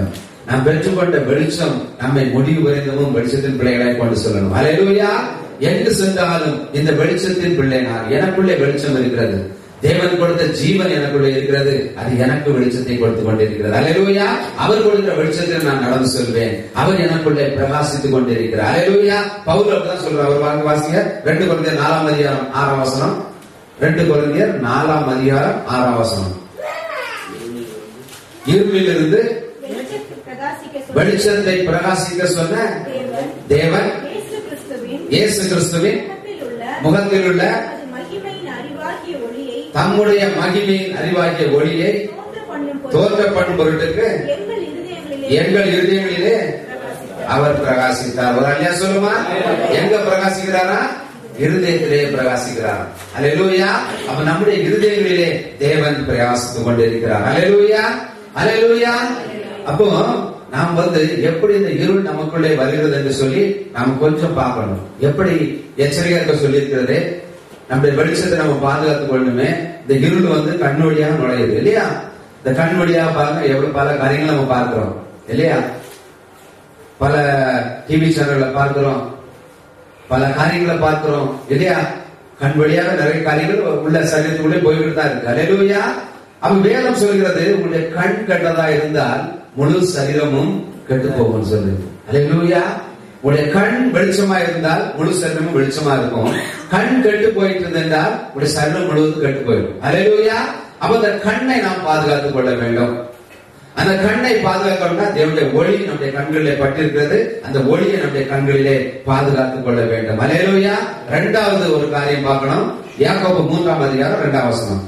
நாம் பெற்றுக்கொண்ட வெளிச்சம் நம்மை முடிவு வரைந்தவும் வெளிச்சத்தின் பிள்ளைகளை கொண்டு சொல்லணும் அலையிலூயா எங்கு சென்றாலும் இந்த வெளிச்சத்தின் பிள்ளை நான் எனக்குள்ளே வெளிச்சம் இருக்கிறது தேவன் கொடுத்த ஜீவன் எனக்குள்ளே இருக்கிறது அது எனக்கு வெளிச்சத்தை கொடுத்து கொண்டிருக்கிறது அலையிலூயா அவர் கொடுக்கிற வெளிச்சத்தில் நான் நடந்து செல்வேன் அவர் எனக்குள்ளே பிரகாசித்துக் கொண்டிருக்கிறார் அலையிலூயா பவுல் அப்படிதான் சொல்றார் அவர் வாங்க வாசிங்க ரெண்டு குழந்தையர் நாலாம் அதிகாரம் ஆறாம் வசனம் ரெண்டு குழந்தையர் நாலாம் அதிகாரம் ஆறாம் வசனம் இருளிலிருந்து வெளிச்சத்தை பிரகாசிக்க சொன்ன வெளிச்சத்தை பிரகாசிக்க சொன்ன தேவன் தேவன் இயேசு கிறிஸ்துவின் இயேசு கிறிஸ்துவின் முகத்தில் உள்ள முகத்தில் உள்ள அது மகிமையின் அறிவாகிய ஒளியை தம்முடைய மகிமையின் அறிவாகிய ஒளியை தோன்ற பண்ணும் பொருட்டு தோற்றப்படும் பொருட்டுக்கு எங்கள் இருதயங்களிலே எங்கள் இருதயங்களிலே பிரகாசித்தார். அவர் பிரகாசித்தார் ஒரு அல்லையா சொல்லுமா எங்க பிரகாசிக்கிறாரா இருதயத்திலே பிரகாசிக்கிறார் அலையலூயா அப்ப நம்முடைய இருதயங்களிலே தேவன் பிரகாசித்துக் கொண்டிருக்கிறார் அலையலூயா அலையலூயா அப்போ நாம் வந்து எப்படி இந்த இருள் நமக்குள்ளே வருகிறது என்று சொல்லி நாம் கொஞ்சம் பார்க்கணும் எப்படி எச்சரிக்கையா இருக்க சொல்லி இருக்கிறது நம்முடைய வெளிச்சத்தை நம்ம பாதுகாத்துக் கொள்ளணுமே இந்த இருள் வந்து கண் வழியாக நுழையுது இல்லையா இந்த கண் வழியாக பாருங்க எவ்வளவு பல காரியங்களை நம்ம பார்க்கிறோம் இல்லையா பல டிவி சேனல்ல பார்க்கிறோம் பல காரியங்களை பார்க்கிறோம் இல்லையா கண் வழியாக நிறைய காரியங்கள் உள்ள சரீரத்துக்குள்ளே போய்கிட்டு தான் இருக்கு அலையிலூயா அப்ப வேதம் சொல்கிறது உங்களுடைய கண் கெட்டதா இருந்தால் முழு சரீரமும் கெட்டு போகும் சொல்லு அலையிலூயா உங்களுடைய கண் வெளிச்சமா இருந்தால் முழு சரீரமும் வெளிச்சமா இருக்கும் கண் கெட்டு போயிட்டு இருந்தால் உங்களுடைய சரீரம் முழுவதும் கெட்டு போயிடும் அலையிலூயா அப்ப அந்த கண்ணை நாம் பாதுகாத்துக் கொள்ள வேண்டும் அந்த கண்ணை பாதுகாக்கணும்னா தேவனுடைய ஒளி நம்முடைய கண்களிலே பட்டிருக்கிறது அந்த ஒளியை நம்முடைய கண்களிலே பாதுகாத்துக் கொள்ள வேண்டும் அலையலோயா இரண்டாவது ஒரு காரியம் பார்க்கணும் யாக்கோபு மூன்றாம் அதிகாரம் இரண்டாம் வசனம்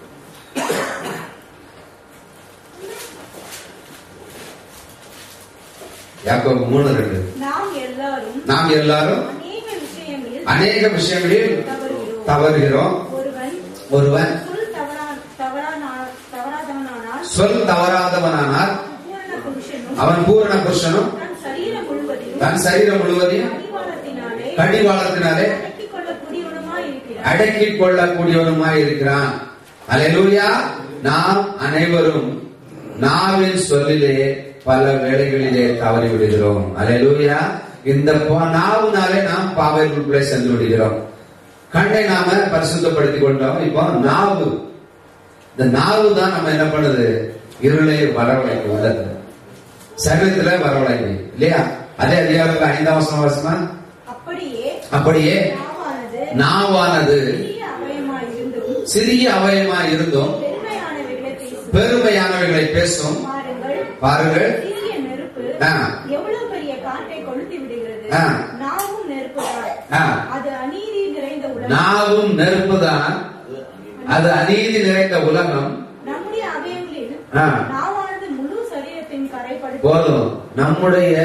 யாக்கோபு மூணு ரெண்டு நாம் எல்லாரும் நாம் எல்லாரும் அநேக விஷயங்களில் அநேக விஷயங்களில் தவறுகிறோம் தவறுகிறோம் ஒருவன் ஒருவன் சொல் தவறா தவறானா- தவறாதவனானால் சொல் தவறாதவனானால் பூரண புருஷனும் அவன் பூரண புருஷனும் தன் சரீரம் முழுவதிலும் தன் சரீரம் முழுவதையும் கடிவாளத்தினாலே கடிவாளத்தினாலே அடக்கிக் கொள்ளக்கூடியவனுமாய் இருக்கிறான் அடக்கிக் கொள்ளக்கூடியவனுமாய் இருக்கிறான் அலையலூயா நாம் அனைவரும் நாவின் சொல்லிலே பல வேளைகளிலே தவறி விடுகிறோம் அலையலூயா இந்த பா- நாவுனாலே நாம் பாவைக்குள்ளே சென்று விடுகிறோம் கண்ணை நாம பரிசுத்தப்படுத்திக் கொண்டோம் இப்போ நாவு இந்த நாவு தான் நம்ம என்ன பண்ணுது இருளை வரவழைக்கும் உள்ளது சரீரத்துல வரவழைக்கும் இல்லையா அதே அதிகாரத்துல ஐந்தாம் வசனம் வாசமா அப்படியே அப்படியே நாவானது நாவானது சிறிய அவயமாய் இருந்தும் சிறிய அவயமா இருந்தும் பெருமையானவைகளை பேசும் பெருமையானவைகளை பேசும் பாருங்கள் பாருங்கள் சிறிய நெருப்பு ஆ. எவ்வளவு பெரிய காற்றை கொளுத்தி விடுகிறது ஆ. நாவும் நெருப்புதான் ஆ. அது அநீதி நிறைந்த உலகம் நாவும் நெருப்புதான் அது அநீதி நிறைந்த உலகம் நம்முடைய அவயங்களில் ஆ. நாவானது முழு சரீரத்தின் கரைப்படுத்தி போதும் நம்முடைய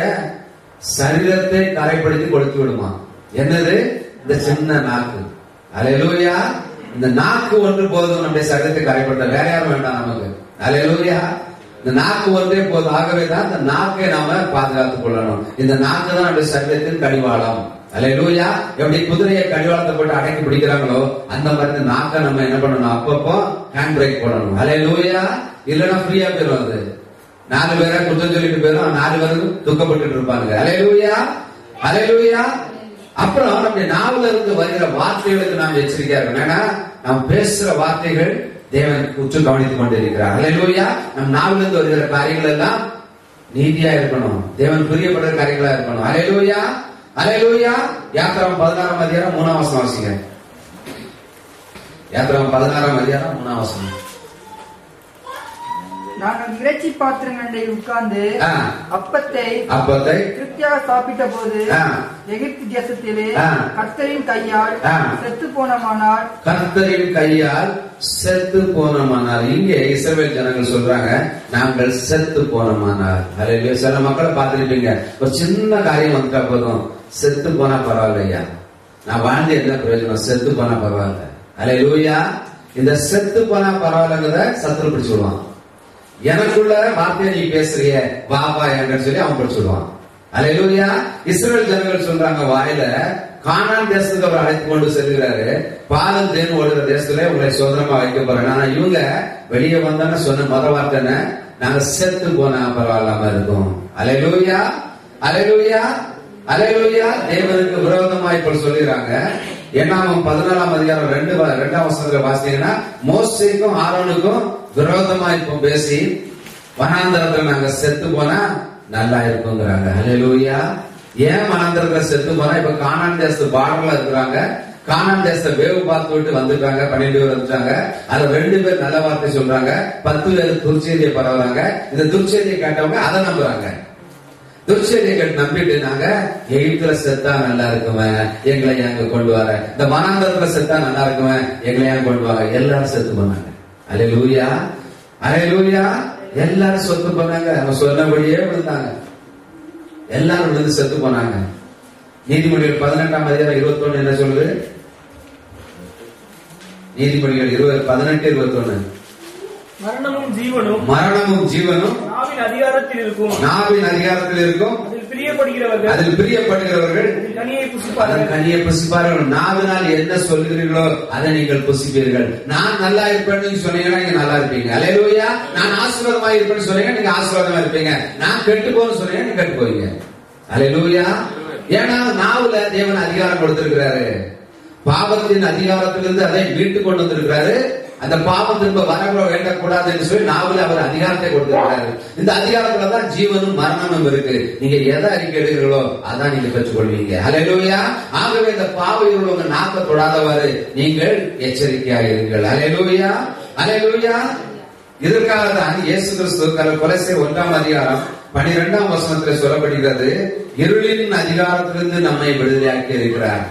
சரீரத்தை கரைப்படுத்தி கொடுத்து விடுமா என்னது இந்த சின்ன நாக்கு அலையலூயா இந்த நாக்கு ஒன்று போதும் நம்முடைய சரீரத்தை கரைப்படுத்த வேற யாரும் வேண்டாம் நமக்கு அலையலூயா இந்த நாக்கு ஒன்றே போதும் ஆகவே தான் இந்த நாக்கை நாம பாதுகாத்துக் கொள்ளணும் இந்த நாக்கு தான் நம்முடைய சரீரத்தின் கடிவாளம் அலையலூயா எப்படி குதிரையை கடிவாளத்தை போட்டு அடக்கி பிடிக்கிறாங்களோ அந்த மாதிரி இந்த நாக்கை நம்ம என்ன பண்ணணும் அப்பப்போ ஹேண்ட் பிரேக் போடணும் அலையலூயா இல்லைன்னா ஃப்ரீயா போயிடும் அது நாலு பேரை குற்றம் சொல்லிட்டு போயிடும் நாலு பேரும் துக்கப்பட்டு இருப்பாங்க அலையலூயா அலையலூயா அப்புறம் நம்முடைய நாவல இருந்து வருகிற வார்த்தைகளுக்கு நாம் எச்சரிக்கையா இருக்கணும் ஏன்னா நாம் பேசுற வார்த்தைகள் தேவன் உற்று கவனித்துக் கொண்டிருக்கிறார் அலையலூயா நம் நாவில இருந்து வருகிற காரியங்கள் எல்லாம் நீதியா இருக்கணும் தேவன் பிரியப்படுற காரியங்களா இருக்கணும் அலையலூயா அலையலூயா யாத்திரம் பதினாறாம் அதிகாரம் மூணாம் வசனம் வாசிங்க யாத்திரம் பதினாறாம் அதிகாரம் மூணாம் வசனம் நாங்கள் இறைச்சி பாத்திரங்களில் உட்கார்ந்து ஆ. அப்பத்தை அப்பத்தை திருப்தியாக சாப்பிட்ட போது ஆ. எகிப்து தேசத்திலே ஆ. கர்த்தரின் கையால் ஆ. செத்து போனமானால் கர்த்தரின் கையால் செத்து போனமானால் இங்கே இஸ்ரவேல் ஜனங்கள் சொல்றாங்க நாங்கள் செத்து போனமானால் அல்ல சில மக்களை பார்த்திருப்பீங்க ஒரு சின்ன காரியம் வந்துட்டா போதும் செத்து போனா பரவாயில்லையா நான் வாழ்ந்து என்ன பிரயோஜனம் செத்து போனா பரவாயில்ல அல்ல இந்த செத்து போனா பரவாயில்லங்கிறத சத்துரு பிடிச்சுடுவான் எனக்குள்ள வார்த்தையை நீ பேசுறிய வா வா என்கிட்ட சொல்லி அவன் பிடிச்சுடுவான் அலையிலூயா இஸ்ரேல் ஜனங்கள் சொல்றாங்க வாயில கானான் தேசத்துக்கு அவர் அழைத்து கொண்டு செல்கிறாரு பாலம் தேன் ஓடுகிற தேசத்துல உங்களை சோதனமா வைக்க போறேன் ஆனா இவங்க வெளியே வந்தான்னு சொன்ன மத வார்த்தை என்ன? நாங்க செத்து போனா பரவாயில்லாம இருக்கும் அலையலூயா அலையலூயா அலையலூயா தேவனுக்கு விரோதமா இப்ப சொல்லிடுறாங்க என்னாமம் பதினாலாம் அதிகாரம் ரெண்டு வ- ரெண்டாம் வசனத்துல வாசித்தீங்கன்னா மோசைக்கும் ஆரோனுக்கும் விரோதமா இப்போ பேசி வனாந்தரத்துல நாங்க செத்து போனா நல்லா இருக்குங்கிறாங்க அலையலூயா ஏன் வனாந்தரத்துல செத்து போனா இப்ப கானான் தேசத்து பார்டர்ல இருக்கிறாங்க கானான் தேசத்தை வேவு பார்த்து விட்டு வந்துட்டாங்க பன்னெண்டு பேர் வந்துட்டாங்க அதுல ரெண்டு பேர் நல்ல வார்த்தை சொல்றாங்க பத்து பேர் துர்ச்செய்தியை பரவுறாங்க இந்த துர்ச்செய்தியை கேட்டவங்க அதை நம்புறாங்க துர்ச்செய்தியை கேட்டு நம்பிட்டு நாங்க எகிப்துல செத்தா நல்லா இருக்குமே எங்களை அங்க கொண்டு வர இந்த வனாந்தரத்துல செத்தா நல்லா இருக்குமே எங்களை ஏன் கொண்டு வர எல்லாரும் செத்து போனாங்க அலே லூயா அலே லூயா எல்லாரும் சொத்து போனாங்க அவங்க சொன்னபடியே விழுந்தாங்க எல்லாரும் விழுந்து செத்து போனாங்க நீதிமொழிகள் பதினெட்டாம் அதிகாரம் இருபத்தொன்னு என்ன சொல்லுது நீதிமொழிகள் இருபது பதினெட்டு இருபத்தொன்னு மரணமும் ஜீவனும் மரணமும் ஜீவனும் நாவின் அதிகாரத்தில் இருக்கும் நாவின் அதிகாரத்தில் இருக்கும் அதில் பிரியப்படுகிறவர்கள் அதில் பிரியப்படுகிறவர்கள் அதில் கனியை அதன் புசிப்பார்கள் கனியை புசிப்பார்கள் நாவினால் என்ன சொல்கிறீர்களோ அதை நீங்கள் புசிப்பீர்கள் நான் நல்லா இருப்பேன்னு நீங்க சொன்னீங்கன்னா நீங்க நல்லா இருப்பீங்க அலையலூயா நான் ஆசீர்வாதமா இருப்பேன்னு சொன்னீங்க நீங்க ஆசீர்வாதமா இருப்பீங்க நான் கெட்டு போன்னு சொன்னீங்க நீங்க கெட்டு போவீங்க அலையலூயா ஏன்னா நாவுல தேவன் அதிகாரம் கொடுத்திருக்கிறாரு பாவத்தின் அதிகாரத்திலிருந்து அதை மீட்டு கொண்டு வந்திருக்கிறாரு அந்த பாவம் திரும்ப வரவ வேண்டக்கூடாது என்று சொல்லி நாவல அவர் அதிகாரத்தை கொடுத்திருக்கிறாரு இந்த அதிகாரத்துல தான் ஜீவனும் மரணமும் இருக்கு நீங்க எதை அறிக்கை எடுக்கிறீர்களோ அதான் நீங்க பெற்றுக்கொள்வீங்க அலையலூயா ஆகவே இந்த பாவ இருள் உங்க நாக்க தொடாதவாறு நீங்கள் எச்சரிக்கையாக இருங்கள் அலையலூயா அலையலூயா இதற்காக தான் இயேசு கிறிஸ்து கல கொலைசை ஒன்றாம் அதிகாரம் பனிரெண்டாம் வசனத்தில் சொல்லப்படுகிறது இருளின் அதிகாரத்திலிருந்து நம்மை விடுதலையாக்கி இருக்கிறார்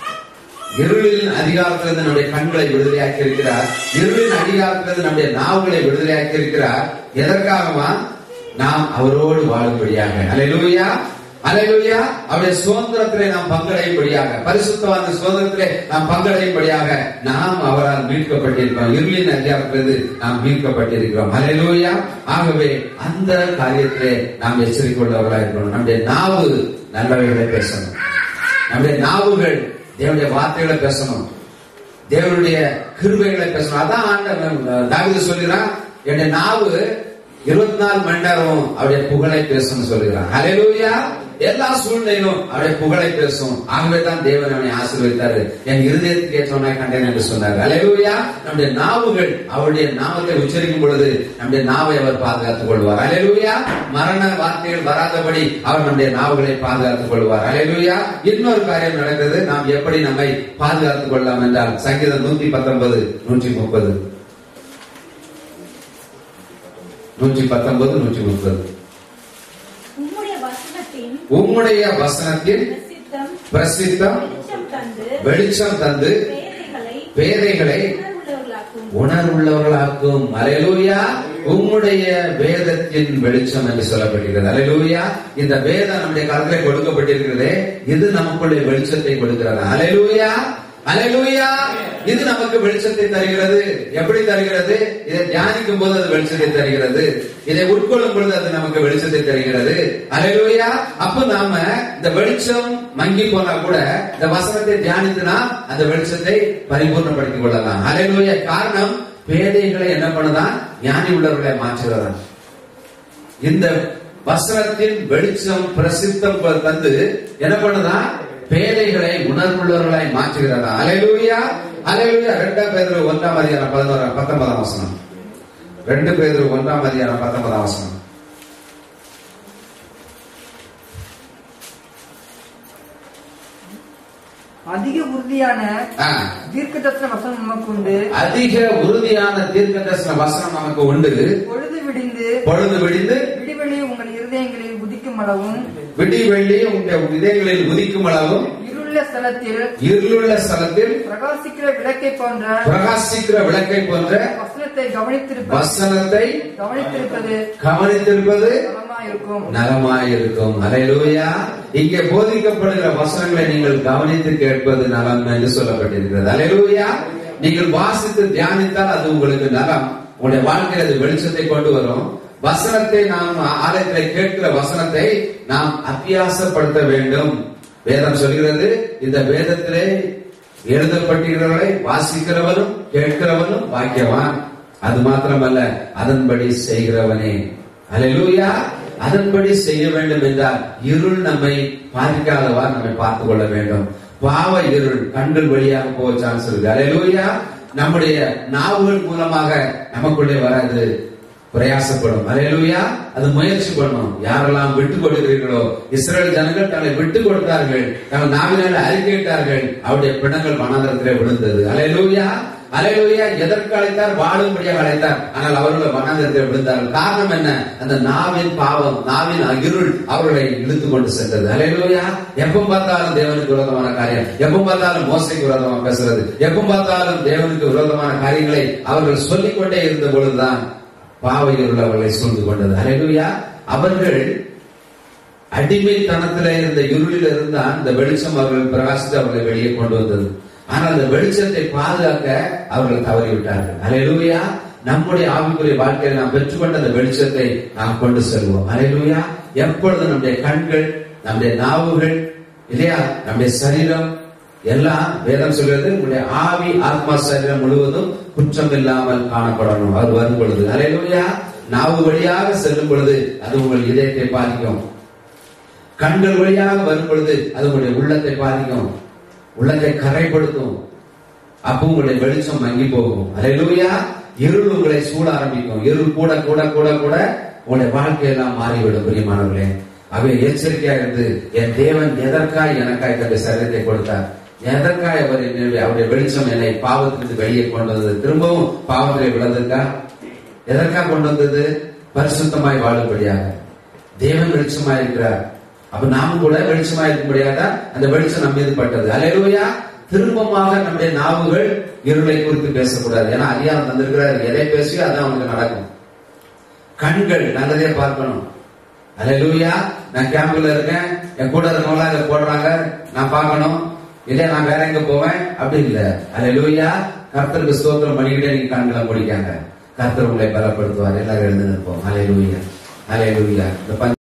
இருளின் அதிகாரத்திலிருந்து நம்முடைய கண்களை விடுதலையாக்கி இருக்கிறார் இருளின் அதிகாரத்திலிருந்து நம்முடைய நாவுகளை விடுதலையாக்கி இருக்கிறார் எதற்காகவா நாம் அவரோடு வாழும்படியாக அலையலூயா அலையலூயா அவருடைய சுதந்திரத்திலே நாம் பங்கடையும்படியாக பரிசுத்தவான சுதந்திரத்திலே நாம் பங்கடையும்படியாக நாம் அவரால் மீட்கப்பட்டிருக்கிறோம் இருளின் அதிகாரத்திலிருந்து நாம் மீட்கப்பட்டிருக்கிறோம் அலையலூயா ஆகவே அந்த காரியத்திலே நாம் எச்சரிக்கை உள்ளவர்களாக இருக்கிறோம் நம்முடைய நாவு நல்லவைகளை பேசணும் நம்முடைய நாவுகள் தேவனுடைய வார்த்தைகளை பேசணும் தேவனுடைய கிருபைகளை பேசணும் அதான் ஆண்டவன் தாவிது சொல்கிறான் என்னுடைய நாவு இருபத்தி நாலு மணி நேரம் அவருடைய புகழை பேசும் சொல்கிறான் ஹalleluya எல்லா சூழ்நிலையிலும் அவருடைய புகழை பேசும் ஆகவே தான் தேவன் அவனை ஆசீர்வதித்தாரு என் இருதயத்துக்கு ஏற்றவனை கண்டேன் என்று சொன்னார் ஹalleluya நம்முடைய நாவுகள் அவருடைய நாமத்தை உச்சரிக்கும் பொழுது நம்முடைய நாவை அவர் பாதுகாத்துக் கொள்வார் ஹalleluya மரண வார்த்தைகள் வராதபடி அவர் நம்முடைய நாவுகளை பாதுகாத்துக் கொள்வார் ஹalleluya இன்னொரு காரியம் நடக்கிறது நாம் எப்படி நம்மை பாதுகாத்துக் கொள்ளலாம் என்றால் சங்கீதம் நூத்தி பத்தொன்பது நூற்றி முப்பது நூற்றி பத்தொன்பது நூற்றி முப்பது உம்முடைய வசனத்தின் உம்முடைய வசனத்தின் பிரசித்தம் பிரசித்தம் வெளிச்சம் தந்து வெளிச்சம் தந்து பேதைகளை பேதைகளை உணர்வுள்ளவர்களாக்கும் உணர்வுள்ளவர்களாக்கும் அலையலூயா உம்முடைய வேதத்தின் வெளிச்சம் என்று சொல்லப்படுகிறது அலையலூயா இந்த வேதம் நம்முடைய கருத்திலே கொடுக்கப்பட்டிருக்கிறதே இது நமக்குள்ளே வெளிச்சத்தை கொடுக்கிறது அலையலூயா அலையலூயா இது நமக்கு வெளிச்சத்தை தருகிறது எப்படி தருகிறது இதை தியானிக்கும் போது அது வெளிச்சத்தை தருகிறது இதை உட்கொள்ளும் பொழுது அது நமக்கு வெளிச்சத்தை தருகிறது அலையலூயா அப்ப நாம இந்த வெளிச்சம் மங்கி போனா கூட இந்த வசனத்தை தியானித்துனா அந்த வெளிச்சத்தை பரிபூர்ணப்படுத்திக் கொள்ளலாம் அலையலூயா காரணம் பேதைகளை என்ன பண்ணுதான் ஞானி உள்ளவர்களை மாற்றுகிறதா இந்த வசனத்தின் வெளிச்சம் பிரசித்தம் ப- தந்து என்ன பண்ணுதான் பேதைகளை உணர்வுள்ளவர்களாய் மாற்றுகிறதா அலையலூயா அலையலூயா ரெண்டாம் பேர் ஒன்றாம் அதிகாரம் பதினோராம் பத்தொன்பதாம் வசனம் ரெண்டு பேர் ஒன்றாம் அதிகாரம் பத்தொன்பதாம் வசனம் அதிக உறுதியான ஆ. தீர்க்க தரிசன வசனம் நமக்கு உண்டு அதிக உறுதியான தீர்க்க தரிசன வசனம் நமக்கு உண்டு பொழுது விடிந்து பொழுது விடிந்து விடிவெளி உங்கள் இருதயங்களில் உதிக்கும் அளவும் விடி வெள்ளி உங்கள் இதயங்களில் உதிக்கும் அளவும் இருளுள்ள ஸ்தலத்தில் இருளுள்ள ஸ்தலத்தில் பிரகாசிக்கிற விளக்கை போன்ற பிரகாசிக்கிற விளக்கை போன்ற வசனத்தை கவனித்திருப்பது வசனத்தை கவனித்திருப்பது கவனித்திருப்பது நலமாயிருக்கும் நலமாயிருக்கும் அலையலூயா இங்கே போதிக்கப்படுகிற வசனங்களை நீங்கள் கவனித்து கேட்பது நலம் என்று சொல்லப்பட்டிருக்கிறது அலையலூயா நீங்கள் வாசித்து தியானித்தால் அது உங்களுக்கு நலம் உங்களுடைய வாழ்க்கையில் அது வெளிச்சத்தை கொண்டு வரும் வசனத்தை நாம் ஆலயத்தில் கேட்கிற வசனத்தை நாம் அத்தியாசப்படுத்த வேண்டும் வேதம் சொல்கிறது இந்த வேதத்திலே எழுதப்பட்டிருக்கிறவர்களை வாசிக்கிறவனும் கேட்கிறவனும் பாக்கியவான் அது மாத்திரமல்ல அதன்படி செய்கிறவனே அல்லேலூயா அதன்படி செய்ய வேண்டும் என்றால் இருள் நம்மை பாதிக்காதவா நம்மை பார்த்துக் கொள்ள வேண்டும் பாவ இருள் கண்கள் வழியாக போக சான்ஸ் இருக்கு அல்லேலூயா நம்முடைய நாவுகள் மூலமாக நமக்குள்ளே வராது பிரயாசப்படும் அல்லேலூயா அது முயற்சி பண்ணும் யாரெல்லாம் விட்டு கொடுக்கிறீர்களோ இஸ்ரேல் ஜனங்கள் தங்களை விட்டு கொடுத்தார்கள் தங்கள் நாவினால் அறிக்கையிட்டார்கள் அவருடைய பிணங்கள் வனாந்தரத்திலே விழுந்தது அல்லேலூயா அலையிலூயா எதற்கு அழைத்தார் வாழும்படியாக அழைத்தார் ஆனால் அவர்கள் வனாந்தரத்தில் விழுந்தார்கள் காரணம் என்ன அந்த நாவின் பாவம் நாவின் இருள் அவர்களை இழுத்து கொண்டு சென்றது அலையிலூயா எப்ப பார்த்தாலும் தேவனுக்கு விரோதமான காரியம் எப்ப பார்த்தாலும் மோசைக்கு விரோதமா பேசுறது எப்ப பார்த்தாலும் தேவனுக்கு விரோதமான காரியங்களை அவர்கள் சொல்லிக் கொண்டே இருந்த பொழுதுதான் பாவ இருள் அவர்களை சூழ்ந்து கொண்டது அலையிலூயா அவர்கள் அடிமைத்தனத்தில இருந்த இருளில் இருந்தால் இந்த வெளிச்சம் அவர்கள் பிரகாசித்து அவர்களை வெளியே கொண்டு வந்தது ஆனால் அந்த வெளிச்சத்தை பாதுகாக்க அவர்கள் தவறிவிட்டார்கள் அலையலூயா நம்முடைய ஆவிக்குரிய வாழ்க்கையில் நாம் பெற்றுக்கொண்ட அந்த வெளிச்சத்தை நாம் கொண்டு செல்வோம் அலையலூயா எப்பொழுது நம்முடைய கண்கள் நம்முடைய நாவுகள் இல்லையா நம்முடைய சரீரம் எல்லாம் வேதம் சொல்கிறது உங்களுடைய ஆவி ஆத்மா சரீரம் முழுவதும் குற்றம் இல்லாமல் காணப்படணும் அது வரும் பொழுது அலையலூயா நாவு வழியாக செல்லும் பொழுது அது உங்கள் இதயத்தை பாதிக்கும் கண்கள் வழியாக வரும் பொழுது அது உங்களுடைய உள்ளத்தை பாதிக்கும் உள்ளத்தை கரைப்படுத்தும் அப்போ உங்களுடைய வெளிச்சம் மங்கி போகும் அலையிலூயா இருள் உங்களை சூட ஆரம்பிக்கும் இருள் கூட கூட கூட கூட உங்களுடைய வாழ்க்கையெல்லாம் மாறிவிடும் பிரியமானவர்களே அவை எச்சரிக்கையா இருந்து என் தேவன் எதற்காய் எனக்காய் தன்னுடைய சரீரத்தை கொடுத்தார் எதற்காய் அவர் என்னுடைய அவருடைய வெளிச்சம் என்னை பாவத்திலிருந்து வெளியே கொண்டு வந்தது திரும்பவும் பாவத்திலே விழுந்ததுக்கா எதற்காக கொண்டு வந்தது பரிசுத்தமாய் வாழும்படியாக தேவன் வெளிச்சமாய் இருக்கிறார் அப்ப நாமும் கூட வெளிச்சமா இருக்கும்படியாக தான் அந்த வெளிச்சம் நம்ம மீது பட்டது அலையிலூயா திரும்பமாக நம்முடைய நாவுகள் இருளை குறித்து பேசக்கூடாது ஏன்னா அதிகாரம் தந்திருக்கிறார் எதை பேசியோ அதான் அவனுக்கு நடக்கும் கண்கள் நல்லதே பார்க்கணும் அலையிலூயா நான் கேம்ப்ல இருக்கேன் என் கூட இருக்கவங்களா இதை போடுறாங்க நான் பார்க்கணும் இல்ல நான் வேற எங்க போவேன் அப்படி இல்ல அலையிலூயா கர்த்தருக்கு ஸ்தோத்திரம் பண்ணிக்கிட்டே நீங்க கண்களை முடிக்காங்க கர்த்தர் உங்களை பலப்படுத்துவார் எல்லாரும் எழுந்து நிற்போம் அலையிலூயா அலையிலூயா இந்த பஞ்ச